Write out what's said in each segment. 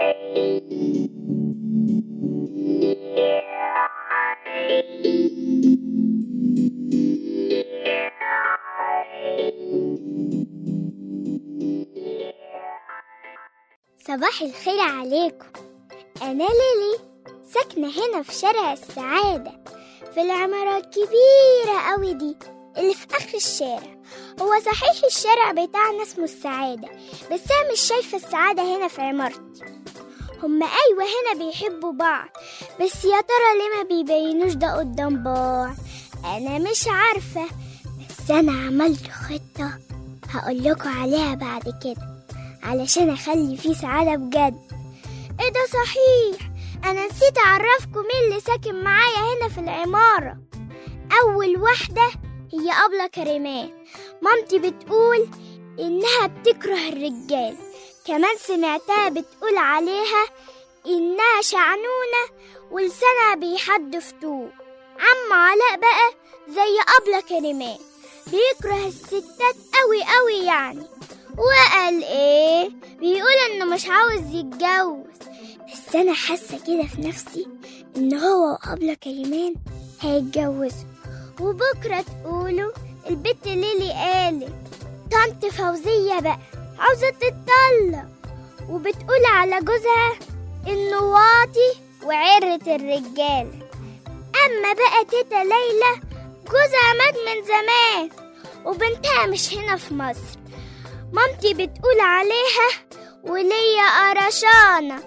صباح الخير عليكم أنا ليلي ساكنة هنا في شارع السعادة في العمارة الكبيرة أوي دي اللي في آخر الشارع هو صحيح الشارع بتاعنا اسمه السعادة بس أنا مش شايفة السعادة هنا في عمارتي هما أيوة هنا بيحبوا بعض بس يا ترى ليه ما بيبينوش ده قدام بعض أنا مش عارفة بس أنا عملت خطة هقول لكم عليها بعد كده علشان أخلي فيه سعادة بجد إيه ده صحيح أنا نسيت أعرفكم مين اللي ساكن معايا هنا في العمارة أول واحدة هي أبلة كريمان مامتي بتقول إنها بتكره الرجال كمان سمعتها بتقول عليها إنها شعنونة ولسانها بيحدف طوب عم علاء بقى زي أبلة كريمان بيكره الستات قوي قوي يعني وقال ايه بيقول انه مش عاوز يتجوز بس انا حاسه كده في نفسي ان هو وقبل كريمان هيتجوزوا وبكره تقولوا البت ليلي قالت طنط فوزيه بقى عاوزه تتطلق وبتقول على جوزها انه واطي وعرة الرجاله اما بقى تيتا ليلى جوزها مات من زمان وبنتها مش هنا في مصر مامتي بتقول عليها وليا قرشانة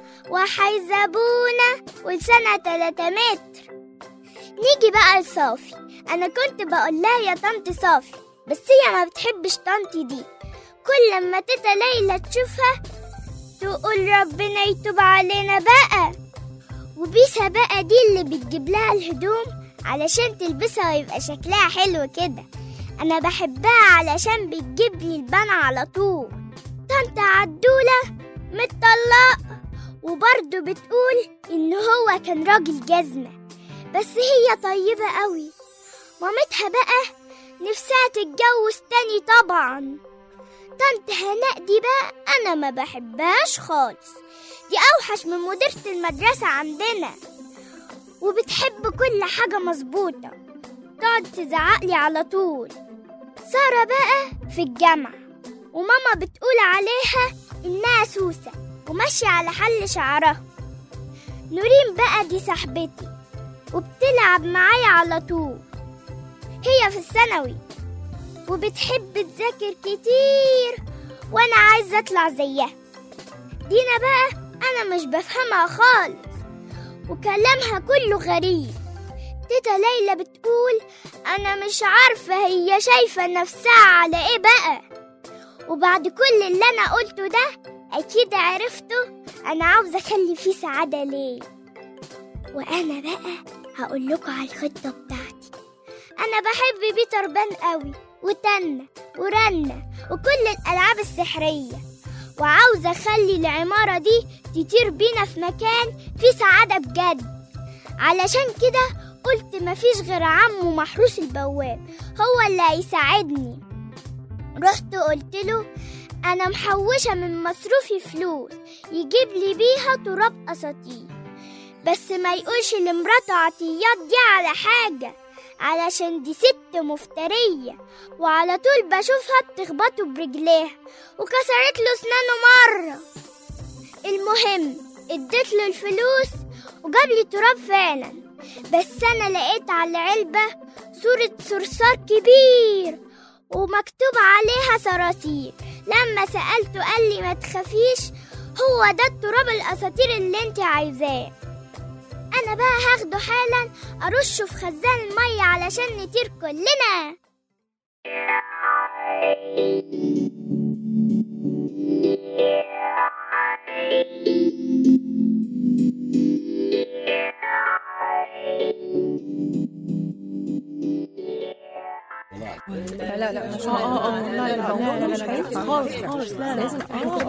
وحيزبونة ولسانها تلاتة متر نيجي بقى لصافي أنا كنت بقول لها يا طنط صافي بس هي ما بتحبش طنطي دي كل لما تيتا ليلى تشوفها تقول ربنا يتوب علينا بقى وبيسا بقى دي اللي بتجيب لها الهدوم علشان تلبسها ويبقى شكلها حلو كده أنا بحبها علشان بتجيب لي البنا على طول طنط عدولة متطلقة وبرضه بتقول إن هو كان راجل جزمة بس هي طيبة قوي مامتها بقى نفسها تتجوز تاني طبعا طنط هناء دي بقى أنا ما بحبهاش خالص دي أوحش من مديرة المدرسة عندنا وبتحب كل حاجة مظبوطة تقعد تزعقلي على طول سارة بقى في الجامعة وماما بتقول عليها إنها سوسة وماشية على حل شعرها نورين بقى دي صاحبتي وبتلعب معايا على طول هي في الثانوي وبتحب تذاكر كتير وأنا عايزة أطلع زيها دينا بقى أنا مش بفهمها خالص وكلامها كله غريب تيتا ليلى بتقول أنا مش عارفة هي شايفة نفسها على إيه بقى وبعد كل اللي أنا قلته ده أكيد عرفته أنا عاوزة أخلي فيه سعادة ليه وأنا بقى هقول لكم على الخطة بتاعتي أنا بحب بيتر بان قوي وتنة ورنة وكل الألعاب السحرية وعاوزة أخلي العمارة دي تطير بينا في مكان فيه سعادة بجد علشان كده قلت مفيش غير عمو محروس البواب هو اللي هيساعدني رحت قلت له أنا محوشة من مصروفي فلوس يجيب لي بيها تراب أساطير بس ما يقولش لمراته عطيات دي على حاجة علشان دي ست مفترية وعلى طول بشوفها بتخبطه برجليها وكسرت له اسنانه مرة المهم اديت له الفلوس وجاب لي تراب فعلا بس انا لقيت على العلبة صورة صرصار كبير ومكتوب عليها صراصير لما سألته قال لي ما تخافيش هو ده التراب الأساطير اللي انت عايزاه انا بقى هاخده حالا ارشه في خزان المية علشان نطير كلنا لا لا لا مش اه اه اه لا لا لا مش هينفع خالص خالص لا لازم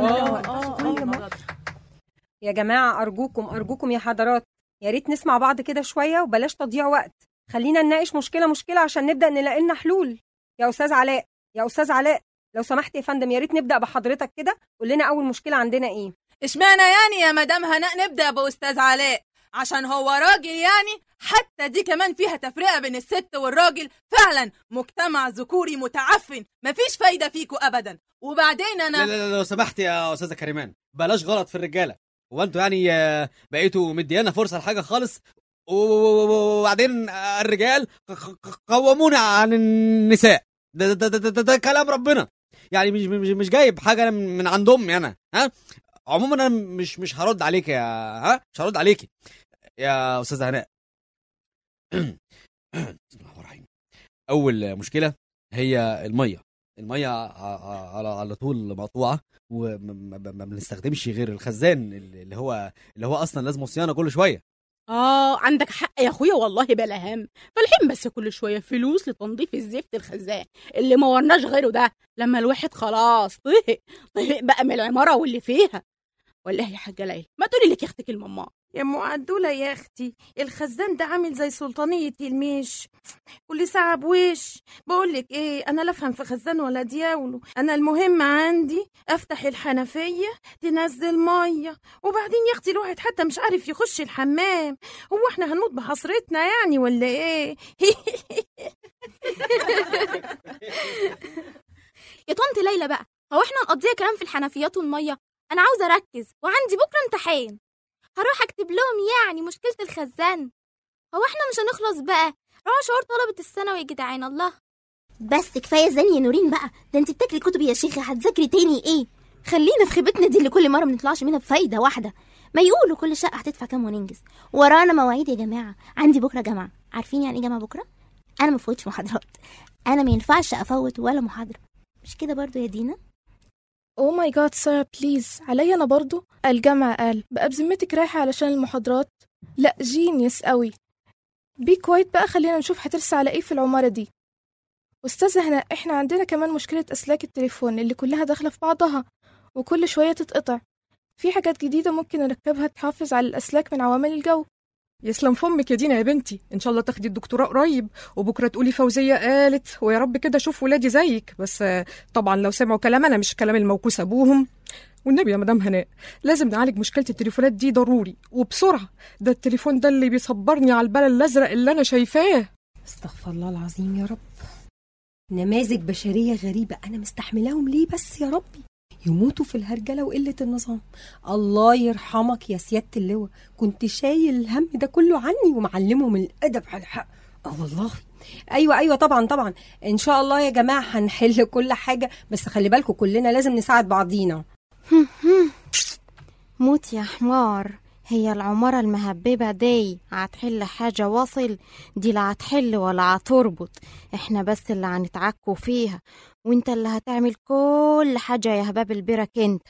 يا جماعة أرجوكم أرجوكم يا حضرات يا ريت نسمع بعض كده شوية وبلاش تضييع وقت خلينا نناقش مشكلة مشكلة عشان نبدأ نلاقي لنا حلول يا أستاذ علاء يا أستاذ علاء لو سمحت يا فندم يا ريت نبدأ بحضرتك كده قول لنا أول مشكلة عندنا إيه اشمعنى يعني يا مدام هناء نبدا باستاذ علاء عشان هو راجل يعني حتى دي كمان فيها تفرقه بين الست والراجل فعلا مجتمع ذكوري متعفن مفيش فايده فيكوا ابدا وبعدين لا انا لا لا لو سمحت يا استاذه كريمان بلاش غلط في الرجاله هو انتوا يعني آه، بقيتوا مديانا فرصه لحاجه خالص و- و- و- وبعدين آه، الرجال ق- ق- قومونا عن النساء ده ده, ده, ده, ده, ده كلام ربنا يعني مش مش مش جايب حاجه أنا من من عند امي انا ها عموما انا مش مش هرد عليك يا ها مش هرد عليكي يا استاذه هناء بسم الله الرحمن الرحيم اول مشكله هي الميه الميه ع- ع- على على طول مقطوعه وما ما- ما بنستخدمش غير الخزان اللي هو اللي هو اصلا لازم صيانه كل شويه اه عندك حق يا اخويا والله بلا هم فالحين بس كل شويه فلوس لتنظيف الزفت الخزان اللي ما ورناش غيره ده لما الواحد خلاص طهق طهق بقى من العماره واللي فيها ولا يا حاجه ليلى ما تقولي لك يا اختك الماما يا ام عدولة يا اختي الخزان ده عامل زي سلطانية المش كل ساعة بوش بقولك ايه انا لا افهم في خزان ولا دياولو انا المهم عندي افتح الحنفية تنزل مية وبعدين يا اختي الواحد حتى مش عارف يخش الحمام هو احنا هنموت بحسرتنا يعني ولا ايه يا طنط ليلى بقى هو احنا نقضيها كلام في الحنفيات والميه انا عاوزه اركز وعندي بكره امتحان هروح اكتب لهم يعني مشكله الخزان هو احنا مش هنخلص بقى روح شعور طلبه الثانوي يا جدعان الله بس كفايه زن يا نورين بقى ده انت بتاكلي كتب يا شيخه هتذاكري تاني ايه خلينا في خيبتنا دي اللي كل مره ما نطلعش منها بفايده واحده ما يقولوا كل شقه هتدفع كام وننجز ورانا مواعيد يا جماعه عندي بكره جامعه عارفين يعني ايه جامعه بكره انا ما فوتش محاضرات انا ما ينفعش افوت ولا محاضره مش كده برضو يا دينا او ماي جاد سارة بليز عليا انا برضو الجامعة قال بقى بذمتك رايحة علشان المحاضرات لا جينيوس قوي بي كويت بقى خلينا نشوف هترسى على ايه في العمارة دي أستاذة هنا احنا عندنا كمان مشكلة أسلاك التليفون اللي كلها داخلة في بعضها وكل شوية تتقطع في حاجات جديدة ممكن نركبها تحافظ على الأسلاك من عوامل الجو يسلم فمك يا دينا يا بنتي ان شاء الله تاخدي الدكتوراه قريب وبكره تقولي فوزيه قالت ويا رب كده اشوف ولادي زيك بس آه، طبعا لو سمعوا كلام انا مش كلام الموكوس ابوهم والنبي يا مدام هناء لازم نعالج مشكله التليفونات دي ضروري وبسرعه ده التليفون ده اللي بيصبرني على البلا الازرق اللي انا شايفاه استغفر الله العظيم يا رب نماذج بشرية غريبة أنا مستحملاهم ليه بس يا ربي يموتوا في الهرجلة وقلة النظام الله يرحمك يا سيادة اللواء كنت شايل الهم ده كله عني ومعلمهم الأدب على الحق اه والله ايوه ايوه طبعا طبعا ان شاء الله يا جماعه هنحل كل حاجه بس خلي بالكم كلنا لازم نساعد بعضينا موت يا حمار هي العمارة المهببة دي هتحل حاجة واصل دي لا هتحل ولا هتربط احنا بس اللي هنتعكوا فيها وانت اللي هتعمل كل حاجة يا هباب البرك انت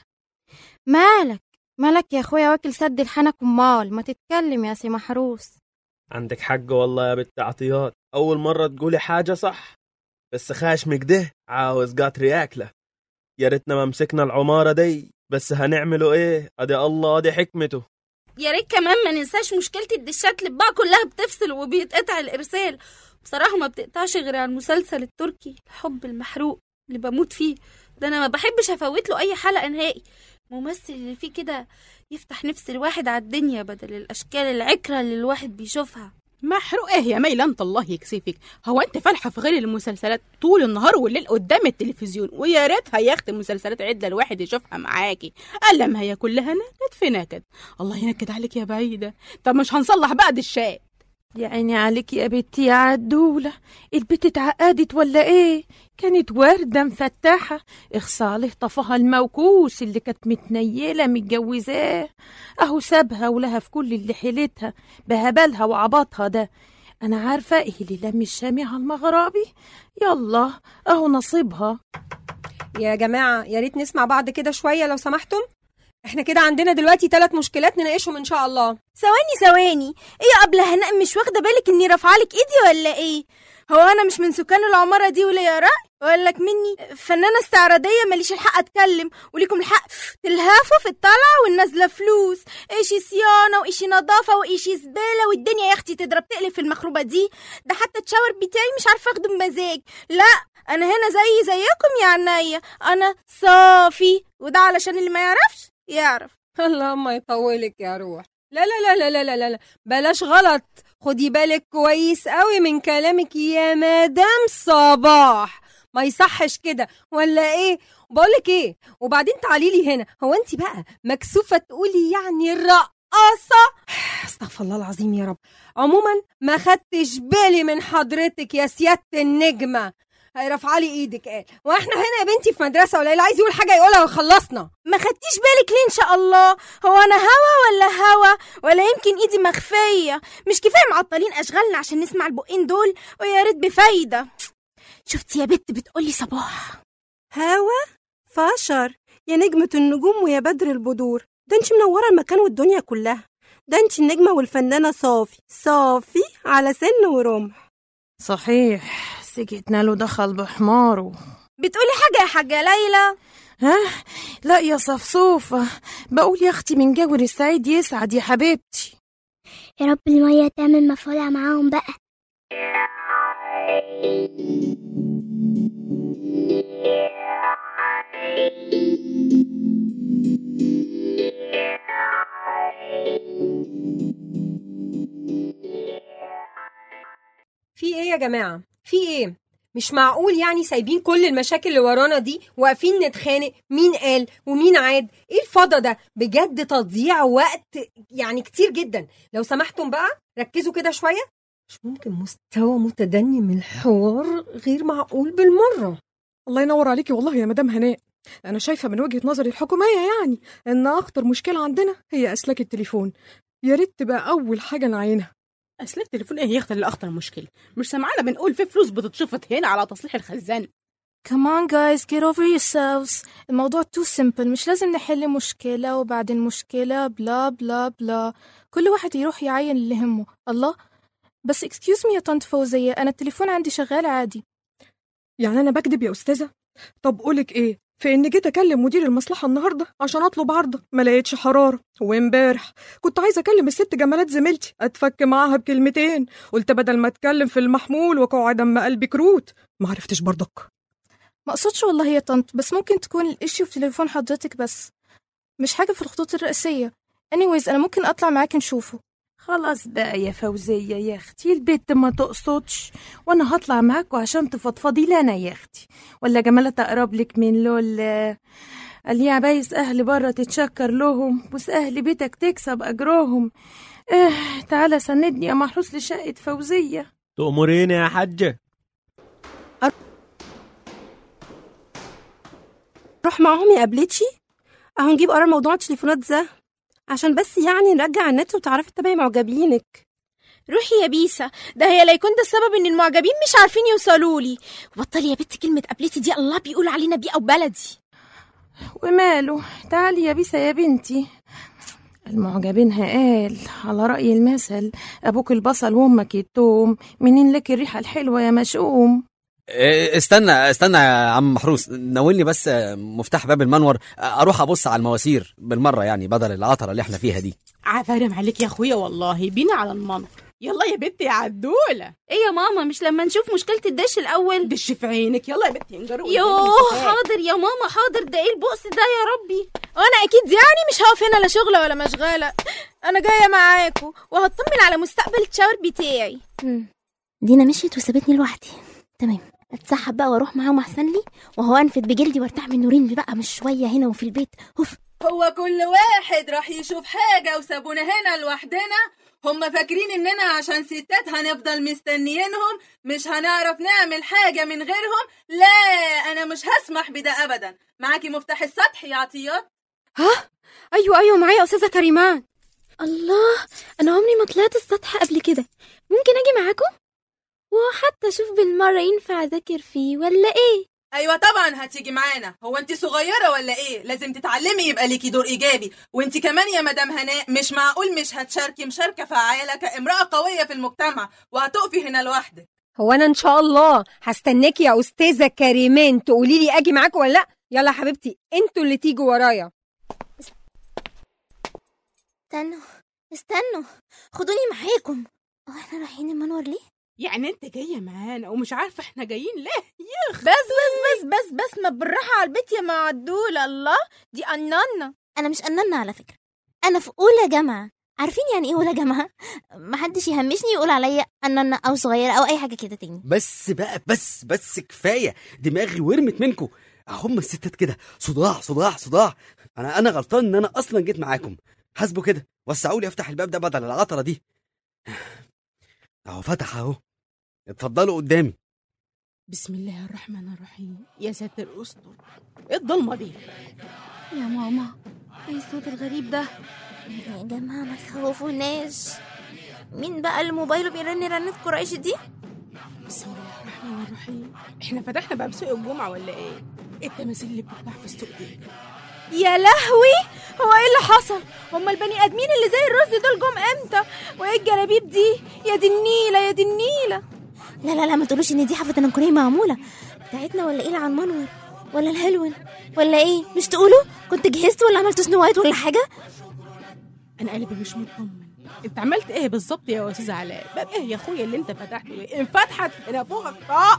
مالك مالك يا اخويا واكل سد الحنك امال ما تتكلم يا سي محروس عندك حق والله يا بنت عطيات أول مرة تقولي حاجة صح بس خاشمك ده عاوز قاطري أكله يا ريتنا ما مسكنا العمارة دي بس هنعمله إيه أدي الله أدي حكمته يا ريت كمان ما ننساش مشكله الدشات اللي بقى كلها بتفصل وبيتقطع الارسال بصراحه ما بتقطعش غير على المسلسل التركي الحب المحروق اللي بموت فيه ده انا ما بحبش افوت له اي حلقه نهائي الممثل اللي فيه كده يفتح نفس الواحد على الدنيا بدل الاشكال العكره اللي الواحد بيشوفها محروق ايه يا ميلة انت الله يكسفك هو انت فالحه في غير المسلسلات طول النهار والليل قدام التلفزيون ويا ريتها يا اختي مسلسلات عدة الواحد يشوفها معاكي الا ما هي كلها نكد في نكد الله ينكد عليك يا بعيده طب مش هنصلح بعد الشاي يا عيني عليك يا بنتي يا عدولة البت اتعقدت ولا ايه كانت وردة مفتحة اخصاله طفها الموكوس اللي كانت متنيلة متجوزاه اهو سابها ولها في كل اللي حيلتها بهبلها وعبطها ده انا عارفة ايه اللي لم الشامي على المغربي يلا اهو نصيبها يا جماعه يا ريت نسمع بعض كده شويه لو سمحتم احنا كده عندنا دلوقتي ثلاث مشكلات نناقشهم ان شاء الله ثواني ثواني ايه يا قبل هناء مش واخده بالك اني رافعالك ايدي ولا ايه هو انا مش من سكان العماره دي ولا راي ولا لك مني فنانه استعراضيه ماليش الحق اتكلم وليكم الحق تلهفوا في الطلعه والنازله فلوس ايشي صيانه وايشي نظافه وايشي زباله والدنيا يا اختي تضرب تقلب في المخروبه دي ده حتى الشاور بتاعي مش عارفه اخده بمزاج لا انا هنا زي زيكم يا عينيا انا صافي وده علشان اللي ما يعرفش يعرف اللهم يطولك يا روح لا لا لا لا لا لا لا, لا. بلاش غلط خدي بالك كويس قوي من كلامك يا مدام صباح ما يصحش كده ولا ايه بقولك ايه وبعدين تعالي لي هنا هو انت بقى مكسوفه تقولي يعني الرقاصه استغفر الله العظيم يا رب عموما ما خدتش بالي من حضرتك يا سياده النجمه رافعه لي ايدك قال واحنا هنا يا بنتي في مدرسه ولا اللي عايز يقول حاجه يقولها وخلصنا ما خدتيش بالك ليه ان شاء الله هو انا هوا ولا هوا ولا يمكن ايدي مخفيه مش كفايه معطلين اشغالنا عشان نسمع البقين دول ويا ريت بفايده شفتي يا بت بتقولي صباح هوا فشر يا نجمة النجوم ويا بدر البدور ده انت منورة المكان والدنيا كلها ده انت النجمة والفنانة صافي صافي على سن ورمح صحيح سكتنا له دخل بحماره بتقولي حاجه يا حاجه ليلى ها لا يا صفصوفة بقول يا أختي من جو السعيد يسعد يا حبيبتي يا رب المية تعمل مفعولة معاهم بقى في ايه يا جماعه في ايه مش معقول يعني سايبين كل المشاكل اللي ورانا دي واقفين نتخانق مين قال ومين عاد ايه الفضا ده بجد تضييع وقت يعني كتير جدا لو سمحتم بقى ركزوا كده شويه مش ممكن مستوى متدني من الحوار غير معقول بالمره الله ينور عليكي والله يا مدام هناء انا شايفه من وجهه نظري الحكوميه يعني ان اخطر مشكله عندنا هي اسلاك التليفون يا ريت تبقى اول حاجه نعينها اسلاك تليفون ايه يختار اللي اخطر مشكله مش سامعانا بنقول في فلوس بتتشفط هنا على تصليح الخزان Come on guys get over yourselves الموضوع too simple مش لازم نحل مشكلة وبعدين مشكلة بلا بلا بلا كل واحد يروح يعين اللي يهمه الله بس excuse me يا طنط فوزية أنا التليفون عندي شغال عادي يعني انا بكذب يا استاذه طب قولك ايه في اني جيت اكلم مدير المصلحه النهارده عشان اطلب عرضه ما لقيتش حراره وامبارح كنت عايزه اكلم الست جمالات زميلتي اتفك معاها بكلمتين قلت بدل ما اتكلم في المحمول وقع دم قلبي كروت ما عرفتش برضك ما اقصدش والله يا طنط بس ممكن تكون الاشيو في تليفون حضرتك بس مش حاجة في الخطوط الرئيسية anyways أنا ممكن أطلع معاك نشوفه خلاص بقى يا فوزية يا اختي البت ما تقصدش وانا هطلع معاكوا عشان تفضفضي لي انا يا اختي ولا جمالة تقرب لك من لول قال يا عبايس اهل بره تتشكر لهم بس اهل بيتك تكسب اجرهم اه تعالى سندني يا محروس لشقة فوزية تأمريني يا حجة روح معاهم يا قبلتشي اهو نجيب قرار موضوع التليفونات ده عشان بس يعني نرجع النت وتعرفي تتابعي معجبينك روحي يا بيسا ده هي لا يكون ده السبب ان المعجبين مش عارفين يوصلوا لي بطلي يا بنت كلمه قبلتي دي الله بيقول علينا بيئه وبلدي وماله تعالي يا بيسا يا بنتي المعجبين قال على رأي المثل أبوك البصل وأمك التوم منين لك الريحة الحلوة يا مشؤوم إيه، استنى استنى يا عم محروس ناولني بس مفتاح باب المنور اروح ابص على المواسير بالمره يعني بدل العطره اللي احنا فيها دي عفارم عليك يا اخويا والله بينا على المنظر يلا يا بنتي يا عدوله ايه يا ماما مش لما نشوف مشكله الدش الاول دش في عينك يلا يا بنتي انجروا يوه حاضر يا ماما حاضر ده ايه البؤس ده يا ربي وانا اكيد يعني مش هقف هنا لا شغله ولا مشغله انا جايه معاكم وهطمن على مستقبل الشاور بتاعي مم. دينا مشيت وسابتني لوحدي تمام اتسحب بقى واروح معاهم احسن لي وهو انفد بجلدي وارتاح من نورين بقى مش شويه هنا وفي البيت اوف هو كل واحد راح يشوف حاجة وسابونا هنا لوحدنا هم فاكرين اننا عشان ستات هنفضل مستنيينهم مش هنعرف نعمل حاجة من غيرهم لا انا مش هسمح بده ابدا معاكي مفتاح السطح يا عطيات ها ايوه ايوه معايا يا استاذه كريمان الله انا عمري ما طلعت السطح قبل كده ممكن اجي معاكم وحتى اشوف بالمره ينفع اذاكر فيه ولا ايه ايوه طبعا هتيجي معانا هو انت صغيره ولا ايه لازم تتعلمي يبقى ليكي دور ايجابي وانت كمان يا مدام هناء مش معقول مش هتشاركي مشاركه فعاله كامراه قويه في المجتمع وهتقفي هنا لوحدك هو انا ان شاء الله هستناكي يا استاذه كريمان تقولي لي اجي معاكم ولا لا يلا يا حبيبتي انتوا اللي تيجوا ورايا استنوا استنوا خدوني معاكم هو احنا رايحين المنور ليه يعني انت جايه معانا ومش عارفه احنا جايين ليه يخ بس بس بس بس بس ما بالراحه على البيت يا معدول الله دي قنانه انا مش قننا على فكره انا في اولى جامعه عارفين يعني ايه اولى جامعه محدش يهمشني يقول عليا ان انا او صغيره او اي حاجه كده تاني بس بقى بس بس كفايه دماغي ورمت منكم هم الستات كده صداع صداع صداع انا انا غلطان ان انا اصلا جيت معاكم حاسبوا كده وسعوا لي افتح الباب ده بدل العطره دي اهو فتح اهو اتفضلوا قدامي بسم الله الرحمن الرحيم يا ساتر استر ايه الضلمه دي يا ماما ايه الصوت الغريب ده يا جماعه ما تخوفوناش مين بقى اللي موبايله بيرن رنة قريش دي بسم الله الرحمن الرحيم احنا فتحنا باب سوق الجمعه ولا ايه ايه التماثيل اللي بتتباع في السوق دي يا لهوي هو ايه اللي حصل هما البني ادمين اللي زي الرز دول جم امتى وايه الجلابيب دي يا دي النيله يا دي النيله لا لا لا ما تقولوش ان دي حفله تنكريه معموله بتاعتنا ولا ايه العن منور ولا الهلون ولا ايه مش تقولوا كنت جهزت ولا عملت سنو وايت ولا حاجه انا قلبي مش مطمن انت عملت ايه بالظبط يا استاذ علاء باب ايه يا اخويا اللي انت فتحته ايه انفتحت نافوخك طاق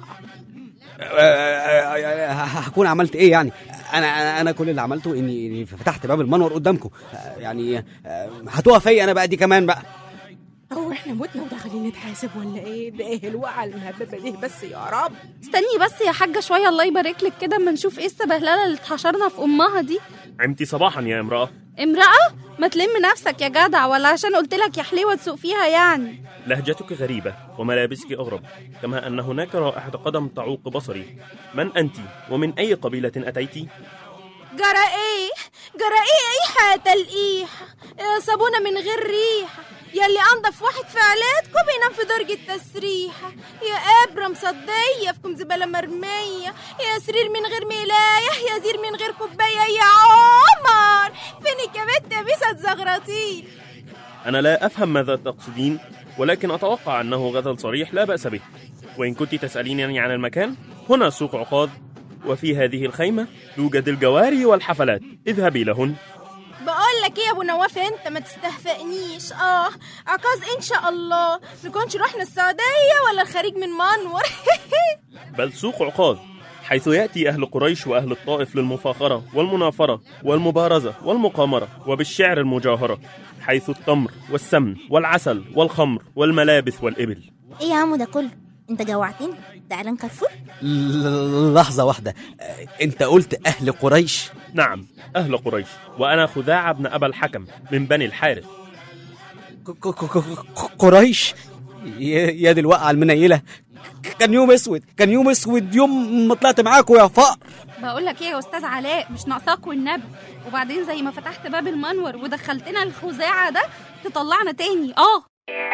هكون عملت ايه يعني انا انا انا كل اللي عملته اني إني فتحت باب المنور قدامكم يعني هتقع فيا انا بقى دي كمان بقى هو احنا متنا وداخلين نتحاسب ولا ايه ده ايه الوقعه المهببه دي بس يا رب استني بس يا حاجه شويه الله يبارك لك كده اما نشوف ايه السبهلله اللي اتحشرنا في امها دي عمتي صباحا يا امرأة امراه ما تلم نفسك يا جدع ولا عشان قلت لك يا حليوه تسوق فيها يعني لهجتك غريبة وملابسك أغرب كما أن هناك رائحة قدم تعوق بصري من أنت ومن أي قبيلة أتيت؟ جرى ايه جرى ايه ايحة تلقيحة يا صابونة من غير ريحة يلي انضف واحد في عيلتكم بينام في درج التسريحة يا ابرة مصدية فيكم زبالة مرمية يا سرير من غير ملاية يا زير من غير كوباية يا عمر فينك يا بنت يا بيسة زغرطيل أنا لا أفهم ماذا تقصدين ولكن أتوقع أنه غزل صريح لا بأس به وإن كنت تسألينني عن المكان هنا سوق عقاد وفي هذه الخيمة يوجد الجواري والحفلات اذهبي لهن بقول لك ايه يا ابو نواف انت ما تستهفئنيش اه عكاظ ان شاء الله نكونش رحنا السعوديه ولا الخليج من منور بل سوق عقاد حيث يأتي أهل قريش وأهل الطائف للمفاخرة والمنافرة والمبارزة والمقامرة وبالشعر المجاهرة حيث التمر والسمن والعسل والخمر والملابس والإبل ايه يا عمو ده كله انت جوعتني ده اعلان كارفور ل- لحظة واحدة انت قلت اهل قريش نعم أهل قريش وأنا خذاعة بن أبا الحكم من بني الحارث ك- ك- ك- قريش يا يا دي الوقعة المنيلة كان يوم اسود كان يوم اسود يوم ما طلعت معاكم يا فقر بقول لك ايه يا استاذ علاء مش ناقصاك والنبي وبعدين زي ما فتحت باب المنور ودخلتنا الخزاعه ده تطلعنا تاني اه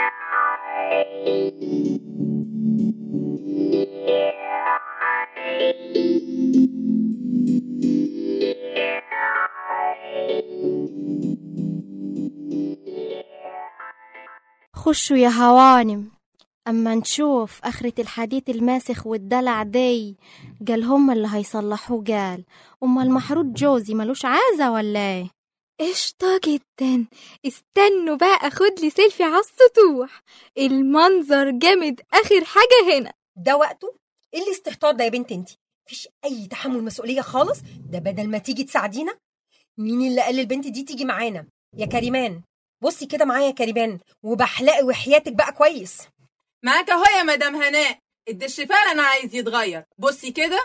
خشوا يا هوانم أما نشوف آخرة الحديث الماسخ والدلع دي قال هم اللي هيصلحوه قال أما المحروط جوزي ملوش عازة ولا ايه قشطة جدا استنوا بقى اخد لي سيلفي على السطوح المنظر جامد اخر حاجة هنا ده وقته ايه الاستهتار ده يا بنت انت مفيش اي تحمل مسؤوليه خالص ده بدل ما تيجي تساعدينا مين اللي قال البنت دي تيجي معانا يا كريمان بصي كده معايا يا كريمان وبحلقي وحياتك بقى كويس معاك اهو يا مدام هناء الدش فعلا عايز يتغير بصي كده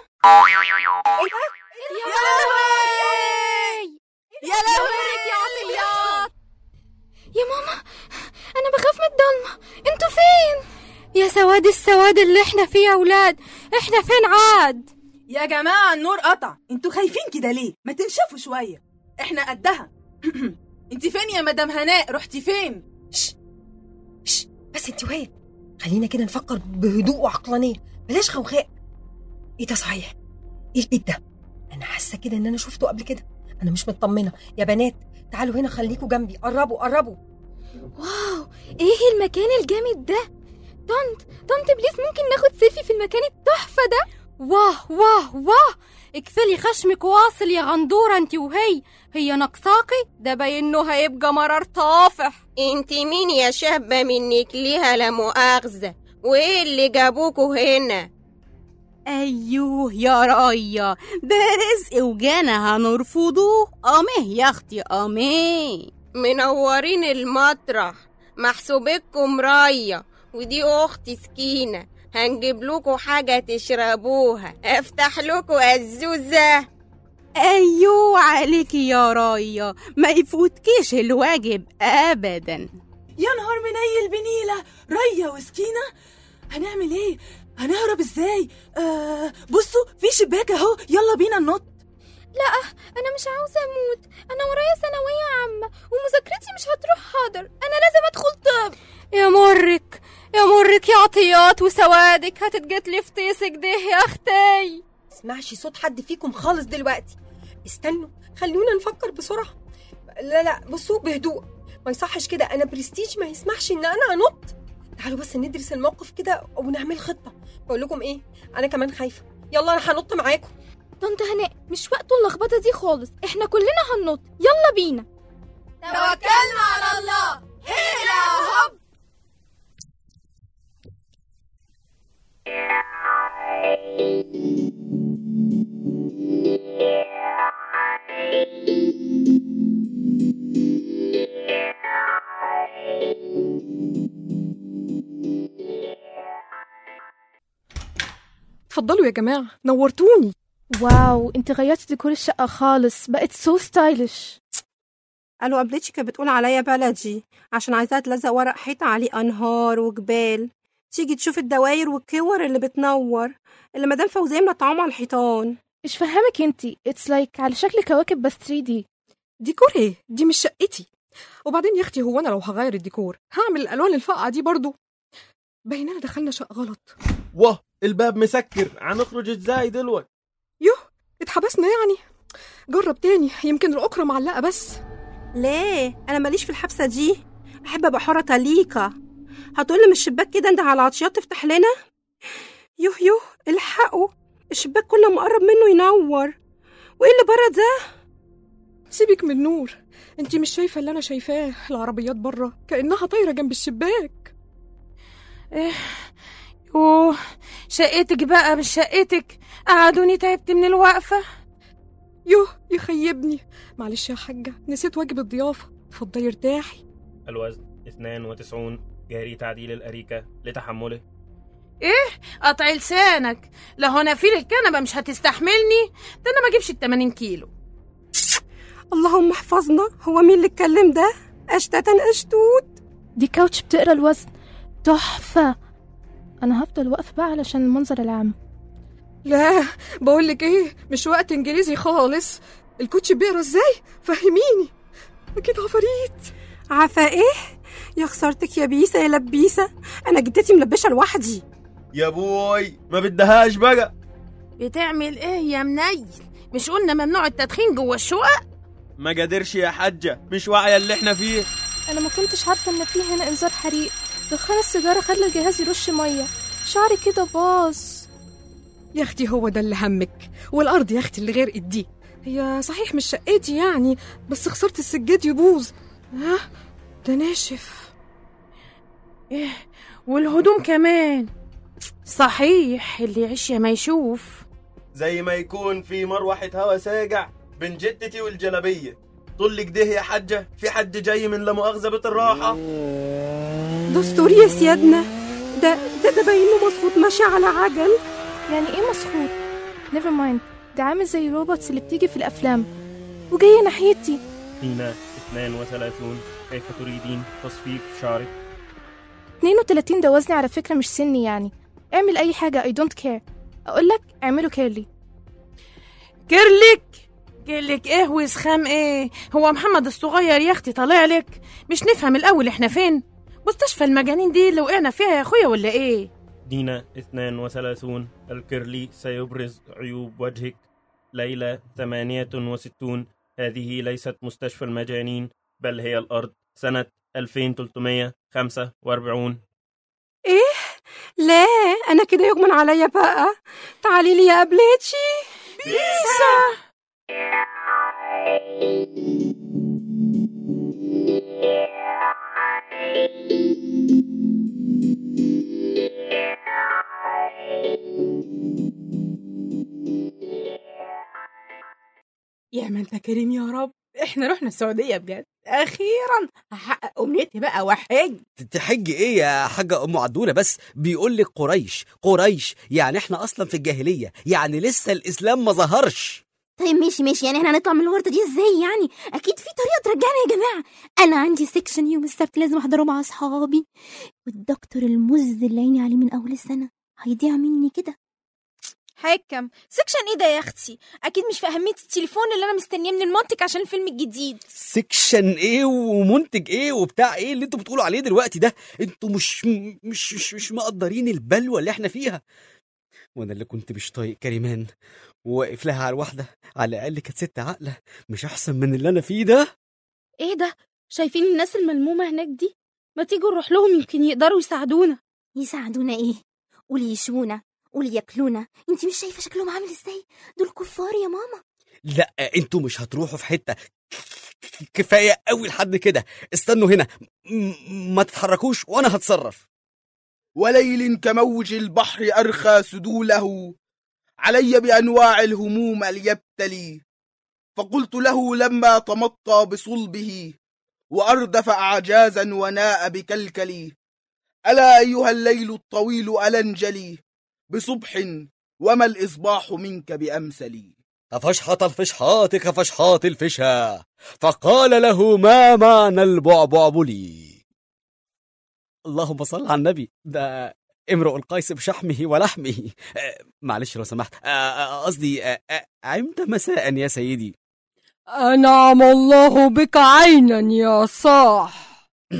يا لهوي يا لهوي يا عطيات يا ماما انا بخاف من الضلمة انتوا فين يا سواد السواد اللي احنا فيه يا ولاد احنا فين عاد يا جماعة النور قطع انتوا خايفين كده ليه ما تنشفوا شوية احنا قدها انت فين يا مدام هناء رحتي فين شش شش بس انت وهي خلينا كده نفكر بهدوء وعقلانيه بلاش خوخاء ايه ده صحيح ايه البيت ده انا حاسه كده ان انا شفته قبل كده انا مش مطمنه يا بنات تعالوا هنا خليكوا جنبي قربوا قربوا واو ايه المكان الجامد ده طنط طنط بليز ممكن ناخد سيلفي في المكان التحفة ده واه واه واه اكفلي خشمك واصل يا غندورة انت وهي هي ناقصاكي ده باين انه هيبقى مرار طافح انت مين يا شابة منك ليها لا مؤاخذة وايه اللي جابوكوا هنا ايوه يا رأية ده رزق وجانا هنرفضه امه يا اختي امه منورين المطرح محسوبكم ريا ودي اختي سكينة هنجيب لكم حاجة تشربوها افتح لكم الزوزة ايوه عليكي يا رايا ما يفوتكيش الواجب ابدا يا نهار منيل بنيلة ريا وسكينة هنعمل ايه هنهرب ازاي آه بصوا في شباك اهو يلا بينا ننط لا انا مش عاوزه اموت انا ورايا ثانويه عامه ومذاكرتي مش هتروح حاضر انا لازم ادخل طب يا مرك يا مرك يا عطيات وسوادك هتتجتلي في طيسك ده يا اختي اسمعش صوت حد فيكم خالص دلوقتي استنوا خلونا نفكر بسرعه لا لا بصوا بهدوء ما يصحش كده انا برستيج ما يسمحش ان انا انط تعالوا بس ندرس الموقف كده ونعمل خطه بقول لكم ايه انا كمان خايفه يلا انا هنط معاكم طنط هناء مش وقت اللخبطه دي خالص احنا كلنا هننط يلا بينا توكلنا على الله هيلا هوب اتفضلوا يا جماعة نورتوني واو انت غيرتي ديكور الشقه خالص بقت سو ستايلش قالوا قبلتي كانت بتقول عليا بلدي عشان عايزاها تلزق ورق حيطة عليه أنهار وجبال تيجي تشوف الدواير والكور اللي بتنور اللي مدام فوزية منطعهم على الحيطان مش فاهمك انتي اتس لايك على شكل كواكب بس 3 دي ديكور ايه دي مش شقتي وبعدين يا اختي هو انا لو هغير الديكور هعمل الالوان الفاقعه دي برضو بيننا دخلنا شقه غلط واه الباب مسكر هنخرج ازاي دلوقتي يوه اتحبسنا يعني جرب تاني يمكن الأكرة معلقة بس ليه أنا ماليش في الحبسة دي أحب أبقى حرة تليكة هتقولي من الشباك كده أنت على عطشيات تفتح لنا يوه يوه الحقوا الشباك كل ما أقرب منه ينور وإيه اللي بره ده سيبك من نور انتي مش شايفة اللي أنا شايفاه العربيات بره كأنها طايرة جنب الشباك إيه يوه شقتك بقى مش شقتك قعدوني تعبت من الوقفة يوه يخيبني معلش يا حاجة نسيت واجب الضيافة اتفضلي ارتاحي الوزن 92 جاري تعديل الأريكة لتحمله ايه قطع لسانك لا انا في الكنبة مش هتستحملني ده انا ما اجيبش ال 80 كيلو اللهم احفظنا هو مين اللي اتكلم ده أشتتا أشتوت دي كاوتش بتقرا الوزن تحفه انا هفضل واقفه بقى علشان المنظر العام لا بقولك ايه مش وقت انجليزي خالص الكوتش بيقرا ازاي فهميني اكيد عفاريت عفا إيه يا خسارتك يا بيسة يا لبيسة أنا جدتي ملبشة لوحدي يا بوي ما بدهاش بقى بتعمل ايه يا منيل مش قلنا ممنوع التدخين جوه الشقق ما قدرش يا حجة مش واعية اللي احنا فيه انا ما كنتش عارفه ان في هنا انذار حريق دخان السيجاره خلى الجهاز يرش ميه شعري كده باظ يا اختي هو ده اللي همك والارض يا اختي اللي غرقت دي هي صحيح مش شقتي يعني بس خسرت السجاد يبوظ ها ده ناشف ايه والهدوم كمان صحيح اللي يعيش يا ما يشوف زي ما يكون في مروحة هوا ساقع بين جدتي والجلبية طول كده يا حجة في حد جاي من لا مؤاخذة بيت الراحة دستور يا سيادنا ده ده ده باينه مظبوط ماشي على عجل يعني ايه مسخوط نيفر مايند ده عامل زي الروبوتس اللي بتيجي في الافلام وجايه ناحيتي هنا 32 كيف تريدين تصفيف شعرك 32 ده وزني على فكره مش سني يعني اعمل اي حاجه اي دونت كير اقول لك اعمله كيرلي كيرلك كيرلك ايه وسخام ايه هو محمد الصغير يا اختي طالع لك مش نفهم الاول احنا فين مستشفى المجانين دي اللي وقعنا فيها يا اخويا ولا ايه دينا 32 الكيرلي سيبرز عيوب وجهك ليلى 68 هذه ليست مستشفى المجانين بل هي الأرض سنة 2345 إيه لا أنا كده يغمن عليا بقى تعالي لي يا قبلتشي بيسا يا ما انت كريم يا رب احنا رحنا السعودية بجد اخيرا هحقق امنيتي بقى وحج تحج ايه يا حاجة ام عدولة بس بيقول لك قريش قريش يعني احنا اصلا في الجاهلية يعني لسه الاسلام ما ظهرش طيب ماشي ماشي يعني احنا هنطلع من الورطه دي ازاي يعني اكيد في طريقه ترجعنا يا جماعه انا عندي سيكشن يوم السبت لازم احضره مع اصحابي والدكتور المز اللي عيني عليه من اول السنه هيضيع مني كده حكم سكشن ايه ده يا اختي اكيد مش في اهميه التليفون اللي انا مستنياه من المنتج عشان الفيلم الجديد سكشن ايه ومنتج ايه وبتاع ايه اللي انتوا بتقولوا عليه دلوقتي ده انتوا مش مش مش, مش مقدرين البلوه اللي احنا فيها وانا اللي كنت مش طايق كريمان وواقف لها على الواحده على الاقل كانت ست عاقله مش احسن من اللي انا فيه ده ايه ده شايفين الناس الملمومه هناك دي ما تيجوا نروح لهم يمكن يقدروا يساعدونا يساعدونا ايه قولي يشونا قولي ياكلونا انت مش شايفه شكلهم عامل ازاي دول كفار يا ماما لا انتوا مش هتروحوا في حته كفايه قوي لحد كده استنوا هنا م- ما تتحركوش وانا هتصرف وليل كموج البحر أرخى سدوله علي بأنواع الهموم ليبتلي فقلت له لما تمطى بصلبه وأردف أعجازا وناء بكلكلي ألا أيها الليل الطويل ألنجلي بصبح وما الإصباح منك بأمسلي ففشحط الفشحاط كفشحاط الفشا فقال له ما معنى البعبع بلي اللهم صل على النبي ده امرؤ القيس بشحمه ولحمه آه، معلش لو سمحت آه، آه، قصدي آه، آه، عمت مساء يا سيدي أنعم الله بك عينا يا صاح